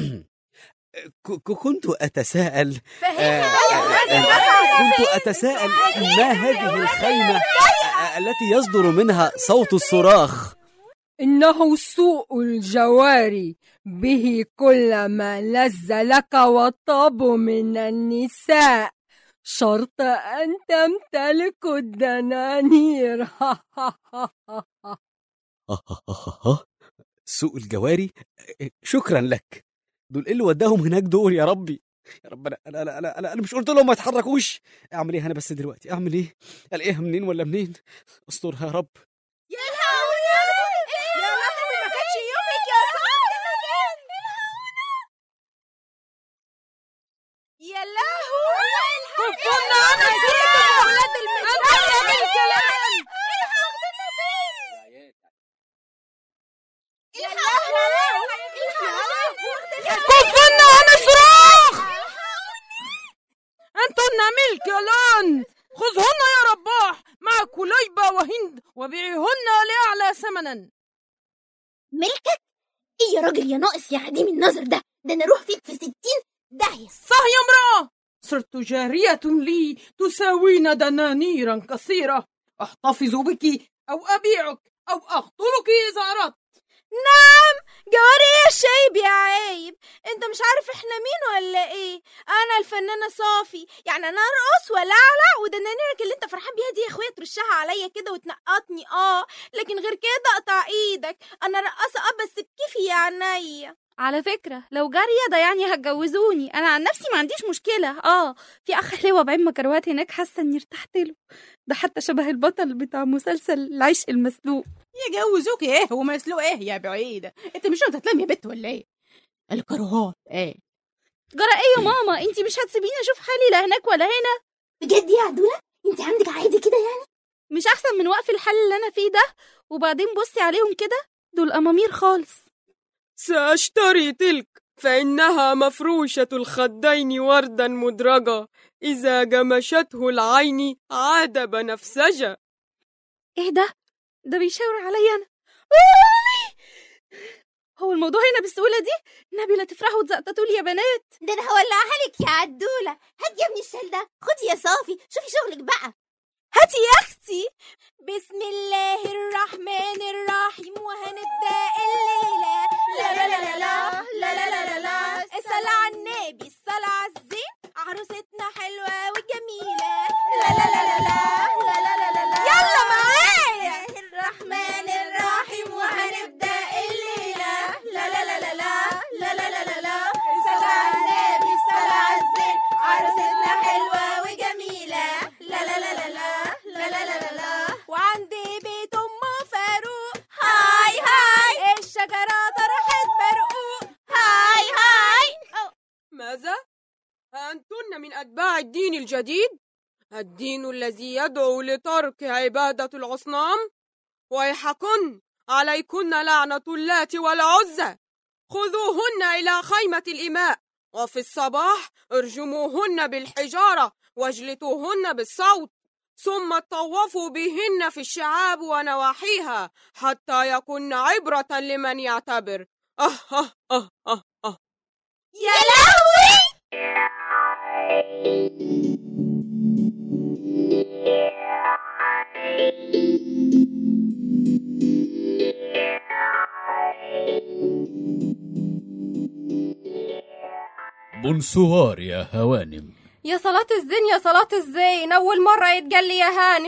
ك- ك- كنت أتساءل فهمت. آه، أيوة، آه، بس آه، كنت بس. أتساءل ما هذه الخيمة آه، التي يصدر منها صوت الصراخ إنه سوء الجواري به كل ما لذ لك وطاب من النساء شرط أن تمتلك الدنانير سوق الجواري آه، شكرا لك دول ايه اللي وداهم هناك دول يا ربي يا رب انا انا انا انا, أنا مش قلت لهم ما يتحركوش اعمل ايه انا بس دلوقتي اعمل ايه الاقيها منين ولا منين استرها يا رب يا لهوي يا لهوي ما كانش يومك يا يا لهوي كفونا عن السيرة يا ولاد المجنون بالكلام كفنا عن صراخ أنتن ملك الآن خذهن يا رباح مع كليبة وهند وبيعهن لأعلى ثمنا ملكك ايه يا راجل يا ناقص يا عديم النظر ده ده انا اروح فيك في ستين داهية صح يا امرأة صرت جارية لي تساوين دنانيرا كثيرة أحتفظ بك أو أبيعك أو أقتلك إذا أردت نعم جواري ايه الشايب يا عايب انت مش عارف احنا مين ولا ايه انا الفنانة صافي يعني انا ارقص والعلع ودنانيرك اللي انت فرحان بيها دي يا اخويا ترشها عليا كده وتنقطني اه لكن غير كده اقطع ايدك انا رقاصة اه بس بكيفي يا عينيا على فكرة لو جارية ده يعني هتجوزوني أنا عن نفسي ما عنديش مشكلة اه في أخ حلوة بعين مكروات هناك حاسة إني ارتحت له ده حتى شبه البطل بتاع مسلسل العشق المسلوق يجوزوك ايه ومسلوق ايه يا بعيدة انت مش قلت هتلم يا بت ولا ايه الكروهات ايه جرى ايه يا ماما انتي مش هتسيبيني اشوف حالي لا هناك ولا هنا بجد يا عدولة انت عندك عادي كده يعني مش احسن من وقف الحل اللي انا فيه ده وبعدين بصي عليهم كده دول امامير خالص سأشتري تلك فإنها مفروشة الخدين وردا مدرجة إذا جمشته العين عاد بنفسجة ايه ده ده بيشاور عليا انا أولي! هو الموضوع هنا بالسهولة دي نبي لا تفرحوا وتزقططوا لي يا بنات ده انا هولعها لك يا عدولة هات يا ابني الشال ده خدي يا صافي شوفي شغلك بقى هاتي يا اختي بسم الله الرحمن الرحيم وهنبدا الليله لا لا لا لا لا لا لا لا لا لا الصلاة على النبي الصلاة على الزين عروستنا حلوة وجميلة لا لا لا لا لا لا لا لا لا يلا معايا الرحمن الرحيم وهنبدا الليلة لا لا لا لا لا لا لا لا لا لا الصلاة على النبي الصلاة على الزين عروستنا حلوة وجميلة لا لا لا لا لا لا لا لا لا لا وعندي بيت ام فاروق هاي هاي الشجرة طرحت من أتباع الدين الجديد الدين الذي يدعو لترك عبادة الأصنام ويحكن عليكن لعنة اللات والعزى خذوهن إلى خيمة الإماء وفي الصباح ارجموهن بالحجارة واجلطوهن بالصوت ثم طوفوا بهن في الشعاب ونواحيها حتى يكن عبرة لمن يعتبر أه أه أه أه أه يا لهوي بونسوار يا هوانم يا صلاة الزين يا صلاة الزين أول مرة يتقال لي يا هانم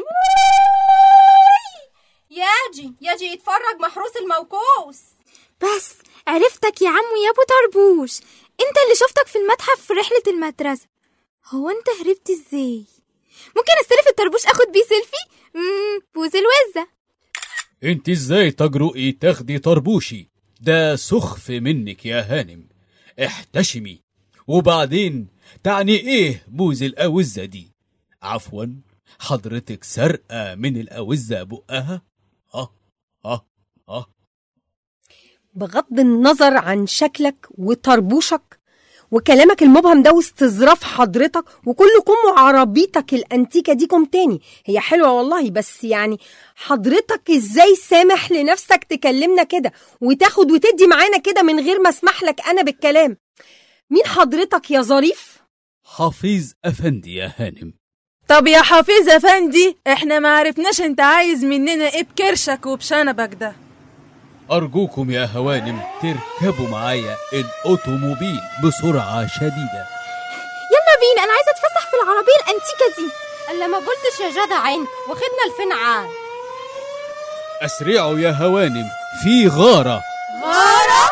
ياجي ياجي يتفرج محروس الموكوس بس عرفتك يا عمو يا ابو طربوش انت اللي شفتك في المتحف في رحلة المدرسة هو انت هربت ازاي ممكن استلف الطربوش اخد بيه سيلفي مم، بوز الوزة انت ازاي تجرؤي تاخدي طربوشي ده سخف منك يا هانم احتشمي وبعدين تعني ايه بوز الاوزة دي عفوا حضرتك سرقة من الاوزة بقها اه اه اه بغض النظر عن شكلك وطربوشك وكلامك المبهم ده واستظراف حضرتك وكل كم عربيتك الانتيكه دي كم تاني هي حلوه والله بس يعني حضرتك ازاي سامح لنفسك تكلمنا كده وتاخد وتدي معانا كده من غير ما اسمح لك انا بالكلام مين حضرتك يا ظريف حفيظ افندي يا هانم طب يا حفيظ افندي احنا ما عرفناش انت عايز مننا ايه بكرشك وبشنبك ده ارجوكم يا هوانم تركبوا معايا الاوتوموبيل بسرعة شديدة يلا بينا انا عايزه اتفسح في العربيه الانتيكه دي الا ما قلتش يا جدع انت واخدنا الفين عام اسرعوا يا هوانم في غارة غارة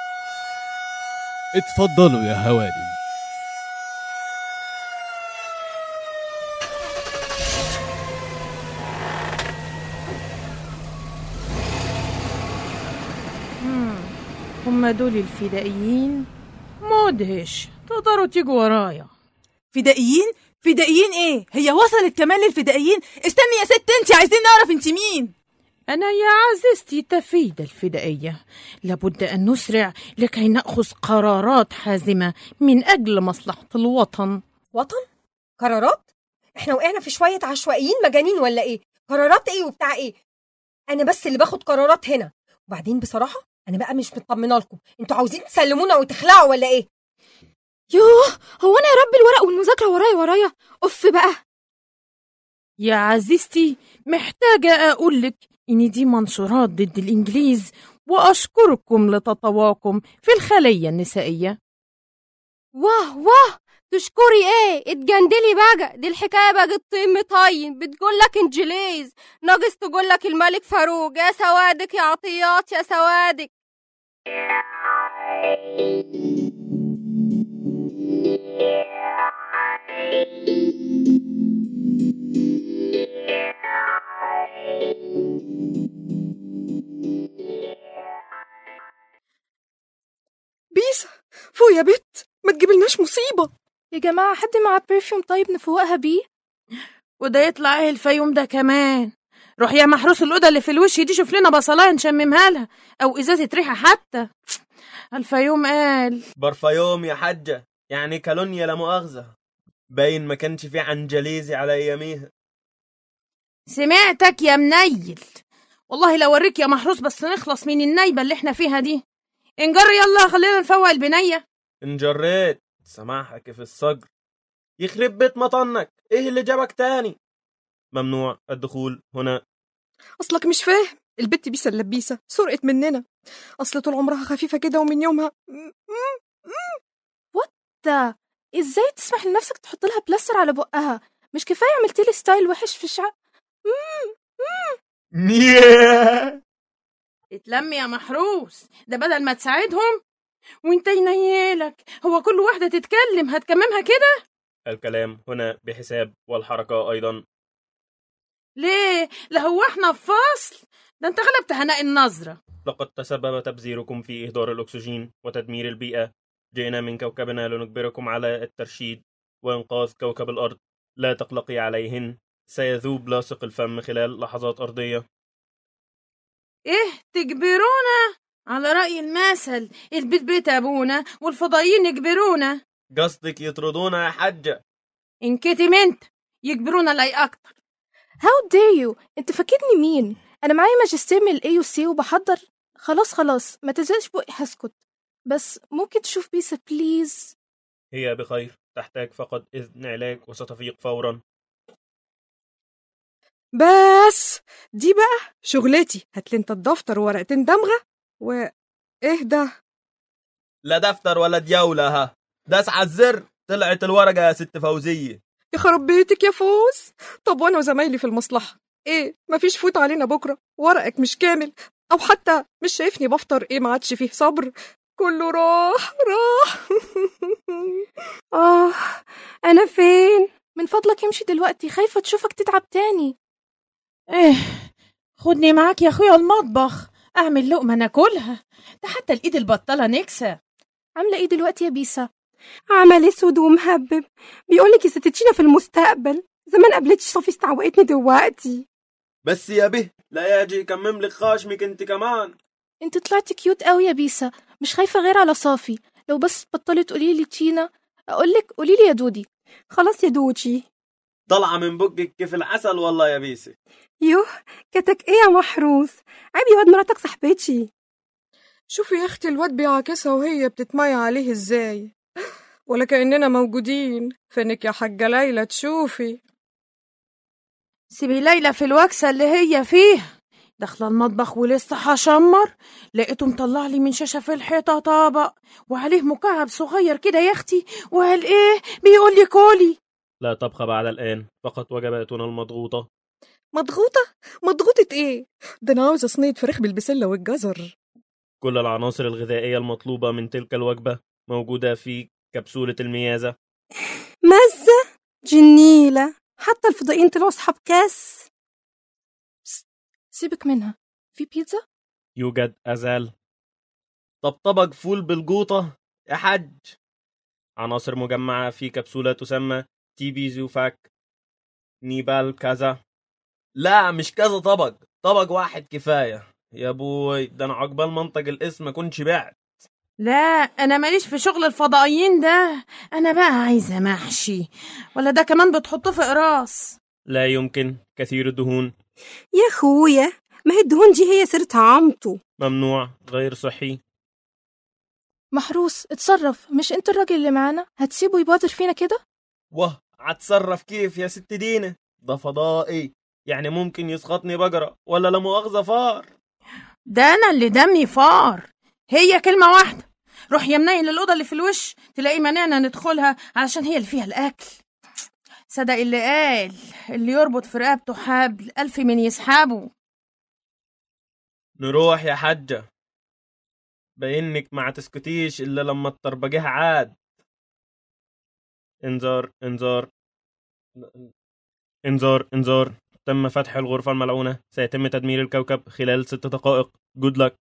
اتفضلوا يا هوانم مم. هما دول الفدائيين مدهش تقدروا تيجوا ورايا فدائيين فدائيين ايه هي وصلت كمان للفدائيين استني يا ست انت عايزين نعرف انت مين أنا يا عزيزتي تفيد الفدائية لابد أن نسرع لكي نأخذ قرارات حازمة من أجل مصلحة الوطن وطن قرارات احنا وقعنا في شويه عشوائيين مجانين ولا ايه قرارات ايه وبتاع ايه انا بس اللي باخد قرارات هنا وبعدين بصراحه انا بقى مش مطمنه لكم انتوا عاوزين تسلمونا وتخلعوا ولا ايه يوه هو انا يا رب الورق والمذاكره ورايا ورايا اف بقى يا عزيزتي محتاجة أقولك إن دي منشورات ضد الإنجليز وأشكركم لتطواكم في الخلية النسائية واه واه تشكري ايه اتجندلي بقى دي الحكايه بقت طين طين بتقول لك انجليز ناقص تقول لك الملك فاروق يا سوادك يا عطيات يا سوادك بيسا فوق يا بت ما تجيبلناش مصيبة يا جماعة حد معاه برفيوم طيب نفوقها بيه وده يطلع ايه الفيوم ده كمان روح يا محروس الأوضة اللي في الوش دي شوف لنا بصلاية نشممها لها أو إزازة ريحة حتى الفيوم قال برفيوم يا حجة يعني كالونيا لا مؤاخذة باين ما كانش في عنجليزي على أياميها سمعتك يا منيل والله لو اوريك يا محروس بس نخلص من النايبة اللي احنا فيها دي انجر يلا خلينا نفوق البنية انجريت سماحك في الصقر يخرب بيت مطنك ايه اللي جابك تاني ممنوع الدخول هنا أصلك مش فاهم البت بيسا اللبيسة سرقت مننا أصل طول عمرها خفيفة كده ومن يومها وات ازاي تسمح لنفسك تحط لها بلاستر على بقها مش كفايه عملت لي ستايل وحش في الشعر اتلم يا محروس ده بدل ما تساعدهم وانت ينيلك هو كل واحدة تتكلم هتكممها كده الكلام هنا بحساب والحركة أيضا ليه لا هو احنا في فصل ده انت غلبت هناء النظرة لقد تسبب تبذيركم في إهدار الأكسجين وتدمير البيئة جئنا من كوكبنا لنجبركم على الترشيد وإنقاذ كوكب الأرض لا تقلقي عليهن سيذوب لاصق الفم خلال لحظات أرضية ايه تجبرونا على رأي المثل البيت بيت أبونا والفضائيين يجبرونا قصدك يطردونا يا حجة انكتم انت يجبرونا لاي أكتر هاو dare يو انت فاكرني مين انا معايا ماجستير من الاي سي وبحضر خلاص خلاص ما تزالش بقي هسكت بس ممكن تشوف بيسا بليز هي بخير تحتاج فقط إذن علاج وستفيق فورا بس دي بقى شغلتي هات لي انت الدفتر وورقتين دمغه و ايه ده لا دفتر ولا ديولة ها داس على الزر طلعت الورقة يا ست فوزية يخرب بيتك يا فوز طب وانا وزمايلي في المصلحه ايه مفيش فوت علينا بكره ورقك مش كامل او حتى مش شايفني بفطر ايه ما عادش فيه صبر كله راح راح اه انا فين من فضلك امشي دلوقتي خايفه تشوفك تتعب تاني ايه خدني معاك يا اخويا المطبخ اعمل لقمه ناكلها ده حتى الايد البطاله نكسه عامله ايه دلوقتي يا بيسا عمل اسود ومهبب بيقولك يا ست تشينا في المستقبل زمان قابلتش صافي استعوقتني دلوقتي بس يا به لا يجي يكمم لك خاشمك انت كمان انت طلعت كيوت قوي يا بيسا مش خايفه غير على صافي لو بس بطلت تقولي لي تشينا اقولك قولي لي يا دودي خلاص يا دوجي طالعة من بقك كيف العسل والله يا بيسي يوه كتك ايه يا محروس عيب يا واد مراتك صاحبتي شوفي يا اختي الواد بيعاكسها وهي بتتميع عليه ازاي ولا كأننا موجودين فينك يا حاجة ليلى تشوفي سيبي ليلى في الوكسه اللي هي فيها داخله المطبخ ولسه هشمر لقيته مطلع لي من شاشه في الحيطه طبق وعليه مكعب صغير كده يا اختي وقال ايه بيقول لي كولي لا طبخ بعد الآن فقط وجباتنا المضغوطة مضغوطة مضغوطة ايه ده انا عاوزة صينية فراخ بالبسلة والجزر كل العناصر الغذائية المطلوبة من تلك الوجبة موجودة في كبسولة الميازة مزة جنيلة حتى الفضائيين طلعوا أصحاب كاس سيبك منها في بيتزا يوجد أزال طبطبق فول بالجوطة يا حج عناصر مجمعة في كبسولة تسمى تي بي زوفاك نيبال كذا لا مش كذا طبق طبق واحد كفاية يا بوي ده أنا عقبال منطق الاسم ما كنتش بعت لا انا ماليش في شغل الفضائيين ده انا بقى عايزه محشي ولا ده كمان بتحطه في قراص لا يمكن كثير الدهون يا أخويا ما هي الدهون دي هي سيرة عمته ممنوع غير صحي محروس اتصرف مش انت الراجل اللي معانا هتسيبه يبادر فينا كده واه هتصرف كيف يا ست دينا ده فضائي يعني ممكن يسقطني بقرة ولا لا مؤاخذة فار ده انا اللي دمي فار هي كلمه واحده روح يا منيل الأوضة اللي في الوش تلاقي مانعنا ندخلها علشان هي اللي فيها الأكل صدق اللي قال اللي يربط في رقبته حبل ألف من يسحبه نروح يا حجة بينك ما تسكتيش إلا لما تطربجيها عاد انذار انذار انذار انذار تم فتح الغرفة الملعونة سيتم تدمير الكوكب خلال ست دقائق جود لك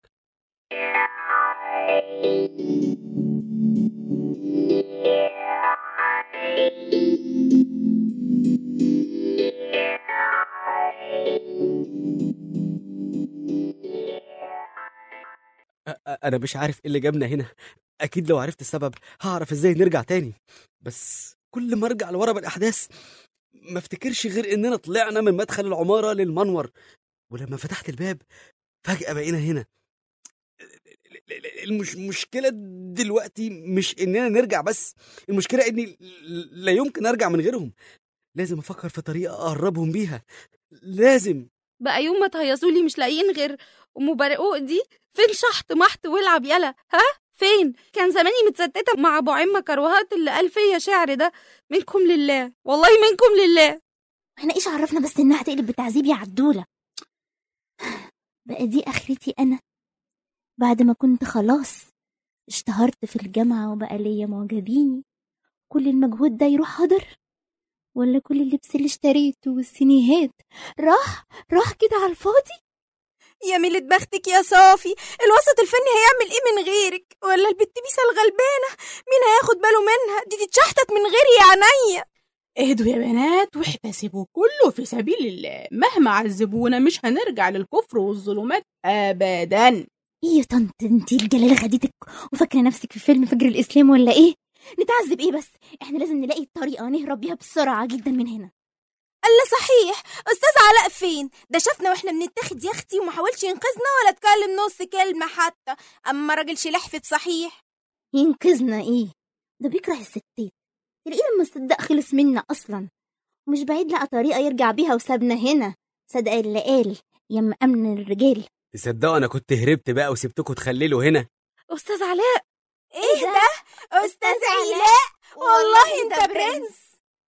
أ- أ- انا مش عارف ايه اللي جابنا هنا اكيد لو عرفت السبب هعرف ازاي نرجع تاني بس كل ما ارجع لورا بالاحداث ما افتكرش غير اننا طلعنا من مدخل العماره للمنور ولما فتحت الباب فجاه بقينا هنا المش مشكلة دلوقتي مش إننا نرجع بس المشكلة إني لا يمكن أرجع من غيرهم لازم أفكر في طريقة أقربهم بيها لازم بقى يوم ما تهيصولي مش لاقيين غير ام برقوق دي فين شحط محط والعب يلا ها فين كان زماني متستته مع ابو عمه كروهات اللي قال فيا شعر ده منكم لله والله منكم لله احنا ايش عرفنا بس انها هتقلب بتعذيب يا عدولة بقى دي اخرتي انا بعد ما كنت خلاص اشتهرت في الجامعة وبقى ليا معجبيني كل المجهود ده يروح هدر ولا كل اللبس اللي اشتريته والسينيهات راح راح كده على الفاضي يا ميلة بختك يا صافي الوسط الفني هيعمل ايه من غيرك ولا البت بيسا الغلبانة مين هياخد باله منها دي تتشحتت من غيري يا عينيا اهدوا يا بنات واحتسبوا كله في سبيل الله مهما عذبونا مش هنرجع للكفر والظلمات ابدا ايه يا طنط انتي الجلالة خدتك وفاكرة نفسك في فيلم فجر الإسلام ولا ايه؟ نتعذب ايه بس؟ احنا لازم نلاقي طريقة نهرب بيها بسرعة جدا من هنا الله صحيح استاذ علاء فين ده شافنا واحنا بنتاخد يا اختي وما حاولش ينقذنا ولا اتكلم نص كلمة حتى اما راجل شلحفت صحيح ينقذنا ايه؟ ده بيكره الستات تلاقيه لما الصدق خلص منا أصلا ومش بعيد لقى طريقة يرجع بيها وسابنا هنا صدق اللي قال يم أمن الرجال تصدقوا انا كنت هربت بقى وسبتكم تخللوا هنا استاذ علاء ايه ده استاذ علاء والله انت برنس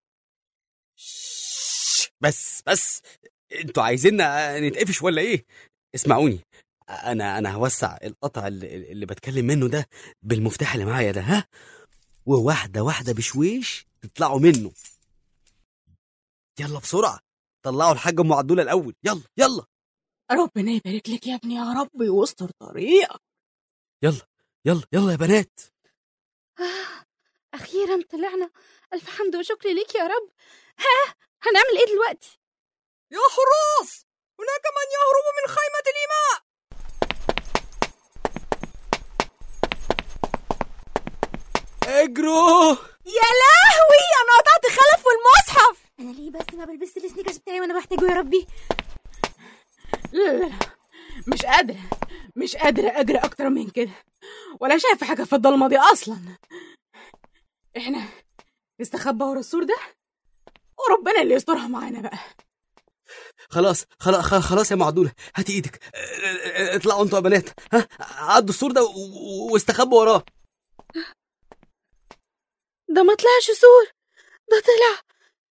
بس بس انتوا عايزيننا نتقفش ولا ايه اسمعوني انا انا هوسع القطع اللي, اللي بتكلم منه ده بالمفتاح اللي معايا ده ها وواحده واحده بشويش تطلعوا منه يلا بسرعه طلعوا الحاجه ام عدوله الاول يلا يلا ربنا يبارك لك يا ابني يا رب ويستر طريقك يلا يلا يلا يا بنات أخيرا طلعنا ألف حمد وشكر ليك يا رب ها هنعمل إيه دلوقتي؟ يا حراس هناك من يهرب من خيمة الإماء اجروا يا لهوي انا قطعت خلف والمصحف أنا ليه بس ما بلبس السنيكرز بتاعي وأنا بحتاجه يا ربي لا لا لا مش قادرة مش قادرة أجري أكتر من كده ولا شايفة حاجة في الضلمة دي أصلا إحنا نستخبى ورا السور ده وربنا اللي يسترها معانا بقى خلاص خلاص خلاص يا معدوله هاتي ايدك اه، اه، اطلعوا انتوا يا بنات ها عدوا السور ده و- و- واستخبوا وراه ده ما طلعش سور ده طلع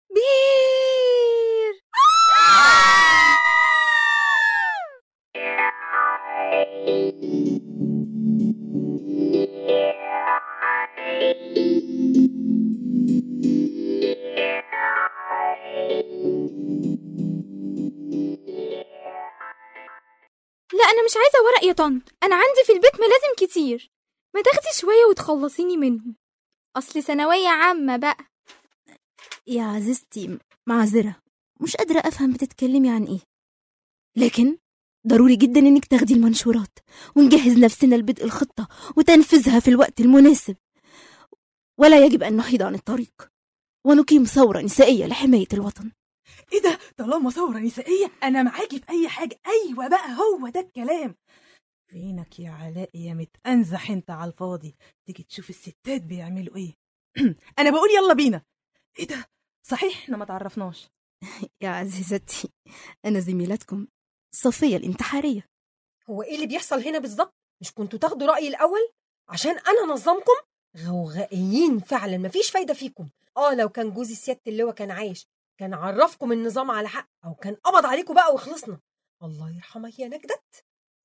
بير لا انا مش عايزه ورق يا طنط انا عندي في البيت ملازم كتير ما تاخدي شويه وتخلصيني منهم اصل ثانويه عامه بقى يا عزيزتي معذرة مش قادرة أفهم بتتكلمي عن إيه لكن ضروري جدا إنك تاخدي المنشورات ونجهز نفسنا لبدء الخطة وتنفيذها في الوقت المناسب ولا يجب أن نحيد عن الطريق ونقيم ثورة نسائية لحماية الوطن ايه ده طالما ثورة نسائية انا معاكي في اي حاجة ايوه بقى هو ده الكلام فينك يا علاء يا متأنزح انت على الفاضي تيجي تشوف الستات بيعملوا ايه انا بقول يلا بينا ايه ده صحيح احنا ما تعرفناش يا عزيزتي أنا زميلتكم صفية الانتحارية هو ايه اللي بيحصل هنا بالظبط مش كنتوا تاخدوا رأيي الأول عشان أنا نظمكم غوغائيين فعلا مفيش فايدة فيكم اه لو كان جوزي سيادة اللواء كان عايش كان عرفكم النظام على حق أو كان قبض عليكم بقى وخلصنا الله يرحمك يا نجدت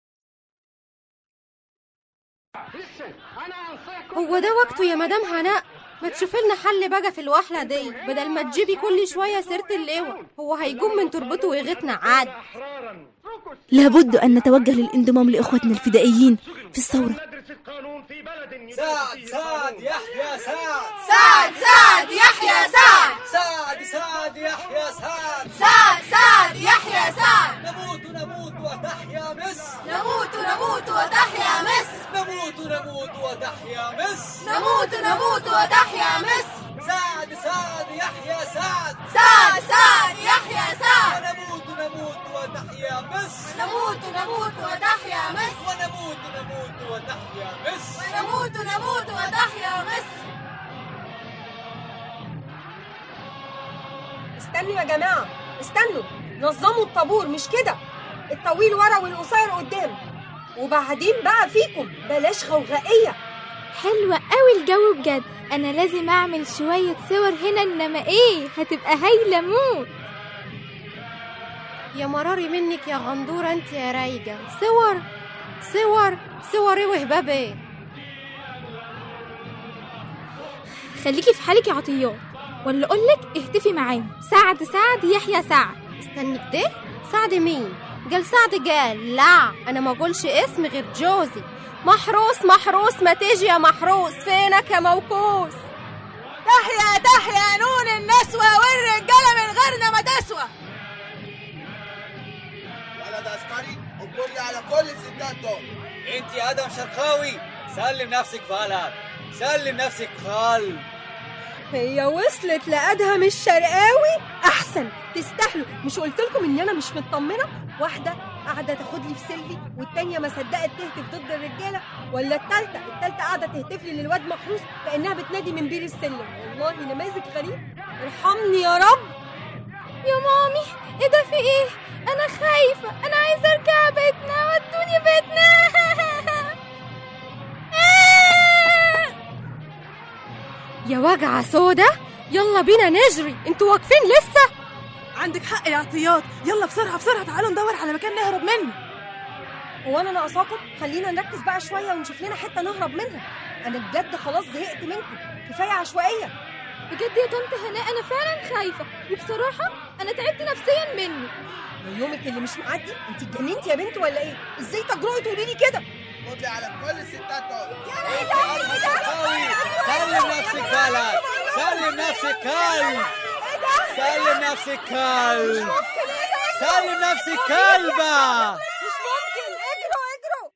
هو ده وقته يا مدام هناء ما تشوفي لنا حل بقى في الوحله دي بدل ما تجيبي كل شويه سيره اللواء هو هيقوم من تربته ويغتنا عاد لابد أن نتوجه للانضمام لإخوتنا الفدائيين في الثورة سعد سعد يحيى سعد سعد سعد يحيى سعد سعد سعد يحيى سعد سعد سعد يحيى سعد نموت نموت وتحيا مصر نموت نموت وتحيا مصر نموت نموت وتحيا مصر نموت نموت وتحيا مصر سعد سعد يحيى سعد سعد سعد يحيى سعد ونموت نموت وتحيا مصر نموت نموت وتحيا مصر ونموت نموت وتحيا مصر ونموت نموت وتحيا مصر استنوا يا جماعة استنوا نظموا الطابور مش كده الطويل ورا والقصير قدام وبعدين بقى فيكم بلاش غوغائية حلوة قوي الجو بجد انا لازم اعمل شوية صور هنا انما ايه هتبقى هايلة موت يا مراري منك يا غندوره انت يا رايقه صور صور صور ايه وهباب ايه خليكي في حالك يا عطيات ولا اقولك اهتفي معاهم سعد سعد يحيى سعد استني كده سعد مين قال سعد قال لا انا ما اقولش اسم غير جوزي محروس محروس ما تيجي يا محروس فينك يا موكوس تحيا تحيا نون النسوة والرجالة من غيرنا ما تسوى ولد عسكري اقول لي على كل الستات دول انت يا ادم شرقاوي سلم نفسك فالك سلم نفسك خال هي وصلت لأدهم الشرقاوي احسن تستاهلوا مش قلت لكم ان انا مش مطمنه واحده قاعده تاخد لي في سيلفي والتانيه ما صدقت تهتف ضد الرجاله ولا التالته التالته قاعده تهتف لي للواد محروس كانها بتنادي من بير السلم والله نماذج غريب ارحمني يا رب يا مامي ايه ده في ايه انا خايفه انا عايزه ارجع بيتنا ودوني بيتنا يا وجعة سودا يلا بينا نجري انتوا واقفين لسه عندك حق يا عطيات يلا بسرعة بسرعة تعالوا ندور على مكان نهرب منه هو انا ناقصاكم خلينا نركز بقى شويه ونشوف لنا حته نهرب منها انا بجد خلاص زهقت منكم كفايه عشوائيه بجد يا طنط هناء انا فعلا خايفه وبصراحه انا تعبت نفسيا منه يومك اللي مش معدي انت اتجننتي يا بنت ولا ايه ازاي تجرؤي تقولي لي كده خد لي على كل الستات دول سلم نفسك فالك سلم نفسك كلب سلم نفسك كلب سلم نفسك كلبة مش ممكن اجروا اجروا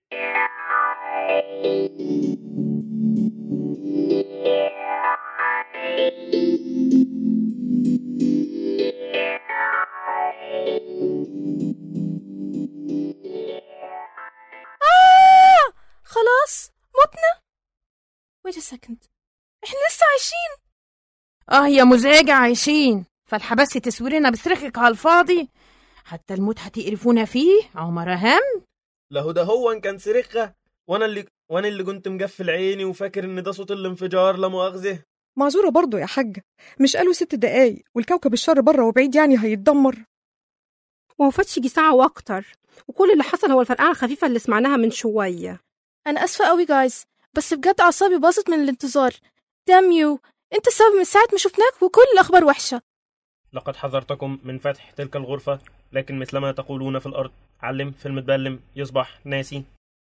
آه خلاص متنا wait a second احنا لسه عايشين اه يا مزعجة عايشين فالحبس تسويرنا بصرخك على الفاضي حتى الموت هتقرفونا فيه عمر هم له ده هو إن كان صريخة وانا اللي وانا اللي كنت مقفل عيني وفاكر ان ده صوت الانفجار لا مؤاخذه معذورة برضه يا حاجة مش قالوا ست دقايق والكوكب الشر بره وبعيد يعني هيتدمر وما فاتش يجي ساعة وأكتر وكل اللي حصل هو الفرقعة الخفيفة اللي سمعناها من شوية انا اسفه قوي جايز بس بجد اعصابي باظت من الانتظار دام يو انت السبب من ساعه ما شفناك وكل الاخبار وحشه لقد حذرتكم من فتح تلك الغرفة لكن مثلما تقولون في الأرض علم في المتبلم يصبح ناسي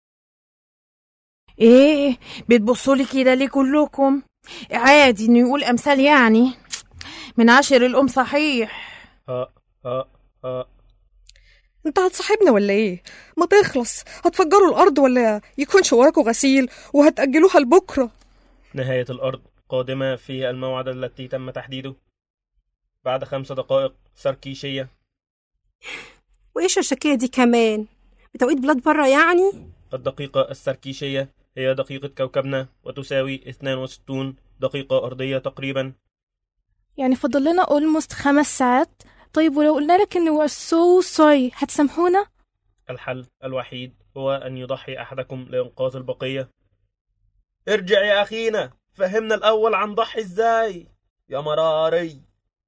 ايه بتبصوا لي كده ليه كلكم عادي انه يقول امثال يعني من عشر الام صحيح ها ها ها انت هتصاحبنا ولا ايه ما تخلص هتفجروا الارض ولا يكونش وراكوا غسيل وهتأجلوها لبكره نهاية الأرض قادمة في الموعد التي تم تحديده بعد خمس دقائق سركيشية وإيش الشكاية دي كمان بتوقيت بلاد بره يعني الدقيقة السركيشية هي دقيقة كوكبنا وتساوي 62 دقيقة أرضية تقريبا يعني فاضل لنا almost خمس ساعات طيب ولو قلنا لك ان we're so sorry هتسامحونا الحل الوحيد هو أن يضحي أحدكم لإنقاذ البقية ارجع يا أخينا فهمنا الأول عن ضحي إزاي يا مراري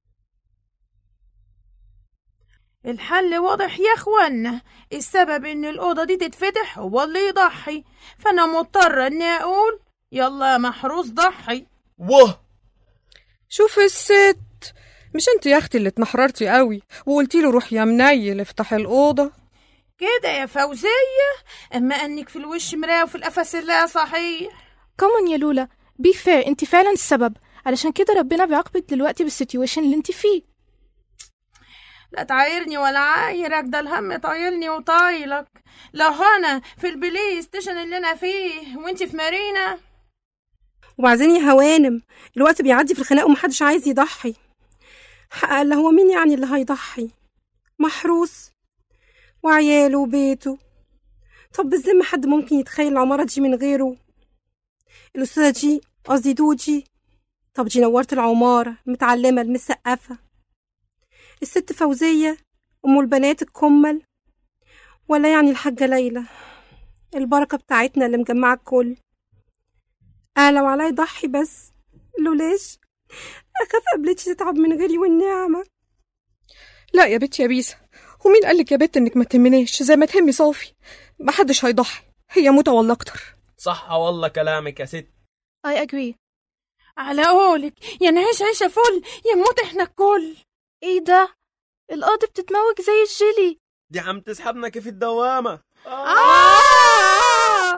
الحل واضح يا اخوانا السبب ان الاوضه دي تتفتح هو اللي يضحي فانا مضطره اني اقول يلا يا محروس ضحي واه شوف الست مش انت يا اختي اللي اتنحررتي قوي وقلتي له روح يا منيل افتح الاوضه كده يا فوزيه اما انك في الوش مرايه وفي القفص لا صحيح كمان يا لولا بي فير انت فعلا السبب علشان كده ربنا بيعاقبك دلوقتي بالسيتويشن اللي انت فيه لا تعايرني ولا عايرك ده الهم طايلني وطايلك لو انا في البلاي ستيشن اللي انا فيه وانت في مارينا وبعدين يا هوانم الوقت بيعدي في الخناق ومحدش عايز يضحي حق هو مين يعني اللي هيضحي محروس وعياله وبيته طب بالذمة حد ممكن يتخيل العمارة دي من غيره الأستاذة دي قصدي دوجي طب دي نورت العمارة متعلمة المسقفة الست فوزية أم البنات الكمل ولا يعني الحاجة ليلى البركة بتاعتنا اللي مجمعة الكل آه لو عليا ضحي بس لولاش أخاف قبلتش تتعب من غيري والنعمة لا يا بت يا بيسا ومين قالك يا بت انك ما تهمناش زي ما تهمي صافي محدش هيضحي هي موتة ولا اكتر صح والله كلامك يا ست I agree على قولك يا نعيش عيشة فل يا موت احنا الكل ايه ده القاضي بتتموج زي الجيلي دي عم تسحبنا كيف الدوامة آه!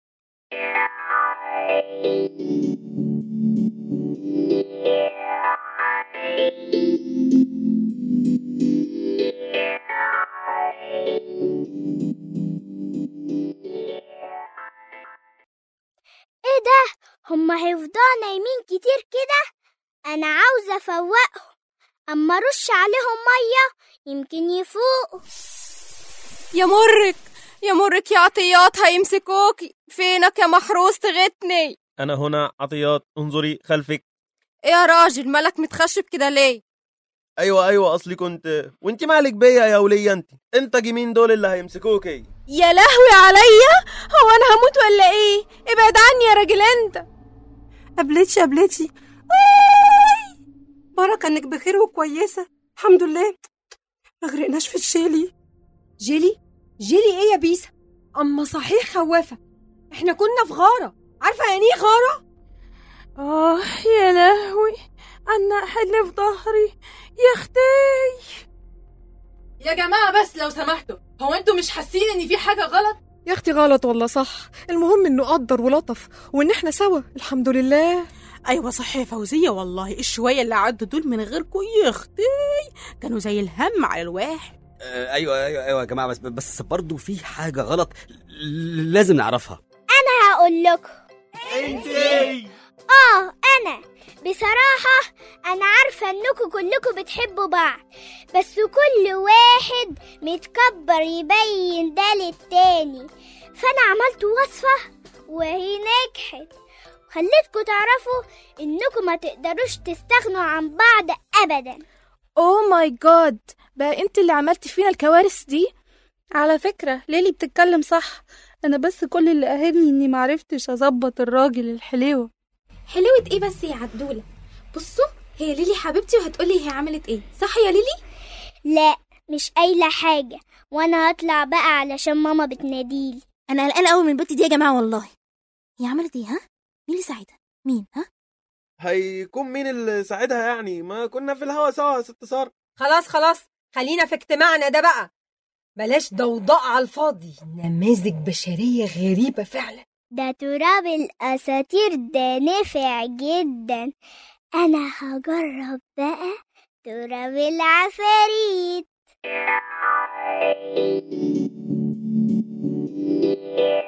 ايه ده هما هيفضلوا نايمين كتير كده انا عاوزة افوقهم اما ارش عليهم مية يمكن يفوقوا يا مرك يا مرك يا عطيات هيمسكوكي فينك يا محروس تغتني أنا هنا عطيات انظري خلفك ايه يا راجل مالك متخشب كده ليه أيوة أيوة أصلي كنت وانت مالك بيا يا ولية انت انت مين دول اللي هيمسكوكي يا لهوي عليا هو انا هموت ولا ايه ابعد عني يا راجل انت قبلتي قبلتي آي! بركة انك بخير وكويسة الحمد لله ما غرقناش في الشيلي جيلي جيلي ايه يا بيسا اما صحيح خوافه احنا كنا في غاره عارفه يعني ايه غاره آه يا لهوي أنا أحل في ظهري يا أختي يا جماعة بس لو سمحتوا هو انتوا مش حاسين ان في حاجة غلط يا اختي غلط ولا صح المهم انه قدر ولطف وان احنا سوا الحمد لله ايوه صح يا فوزيه والله الشويه اللي عدوا دول من غيركم يا اختي كانوا زي الهم على الواحد آه، ايوه ايوه ايوه يا جماعه بس بس برضه في حاجه غلط ل- لازم نعرفها انا هقول لكم انتي اه انا بصراحة انا عارفة انكم كلكم بتحبوا بعض بس كل واحد متكبر يبين ده للتاني فانا عملت وصفة وهي نجحت خليتكم تعرفوا انكم ما تقدروش تستغنوا عن بعض ابدا اوه ماي جاد بقى انت اللي عملتي فينا الكوارث دي على فكرة ليلي بتتكلم صح أنا بس كل اللي قاهرني إني معرفتش أظبط الراجل الحليوة حلوة ايه بس يا عدولة بصوا هي ليلي حبيبتي وهتقولي هي عملت ايه صح يا ليلي لا مش قايلة حاجة وانا هطلع بقى علشان ماما بتناديلي انا قلقانه قوي من البت دي يا جماعه والله هي عملت ايه ها مين اللي ساعدها مين ها هيكون مين اللي ساعدها يعني ما كنا في الهوا سوا يا ست سارة خلاص خلاص خلينا في اجتماعنا ده بقى بلاش ضوضاء على الفاضي نماذج بشريه غريبه فعلا ده تراب الأساطير ده نافع جدا أنا هجرب بقى تراب العفاريت